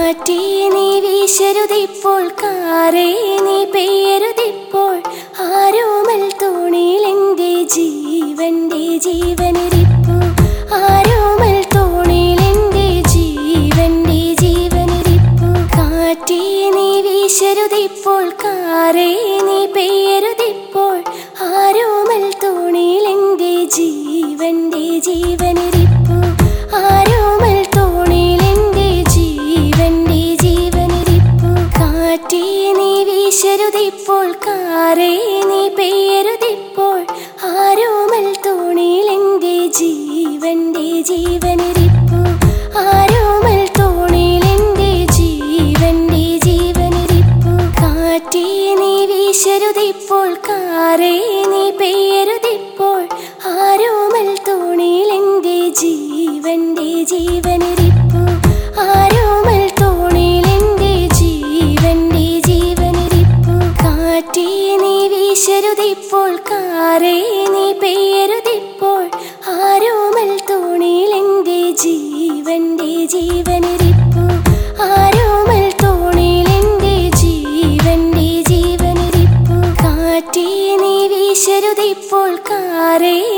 കാറ്റേ നീ വീശരുതിപ്പോൾ കാറേ നീ പെയ്യരുതിപ്പോൾ ആരോമൽ തോണിയിൽ എൻ്റെ ജീവന്റെ ജീവനിരിപ്പു ആരോമൽ തോണിയിൽ എൻ്റെ ജീവന്റെ ജീവനിരിപ്പു കാറ്റേ നീ വീശരുതിപ്പോൾ കാറേ നീ പെയ്യരുതിപ്പോൾ ആരോമൽ തോണിയിൽ എൻ്റെ ജീവന്റെ ജീവനിരിപ്പു ആരോമൽ തോണിയിൽ എൻ്റെ ജീവന്റെ ജീവനിരിപ്പു കാറ്റേ നീ വീശരുതിപ്പോൾ കാറേ നീ പെയ്യരുതിപ്പോൾ ആരോമൽ തോണിയിൽ എൻ്റെ ജീവന്റെ ജീവനിരിപ്പു ആരോമൽ തോണിയിൽ എൻ്റെ ജീവന്റെ ജീവനിരിപ്പു കാറ്റേ നീ വീശരുതിപ്പോൾ കാറേ നീ പെയ്യരുതിപ്പോൾ ആരോമൽ തോണിയിൽ എൻ്റെ ജീവന്റെ ജീവനിരിപ്പു ആരോമൽ തോണിയിൽ എൻ്റെ ജീവന്റെ ജീവനിരിപ്പു കാറ്റേ നീ വീശരുതിപ്പോൾ കാറേ നീ പെയ്യരുതിപ്പോൾ ആരോമൽ തോണിയിൽ എൻ്റെ ജീവന്റെ ജീവനിരിപ്പു ആരോമൽ തോണിയിൽ എൻ്റെ ജീവന്റെ ജീവനിരിപ്പു കാറ്റേ നീ വീശരുതിപ്പോൾ കാറേ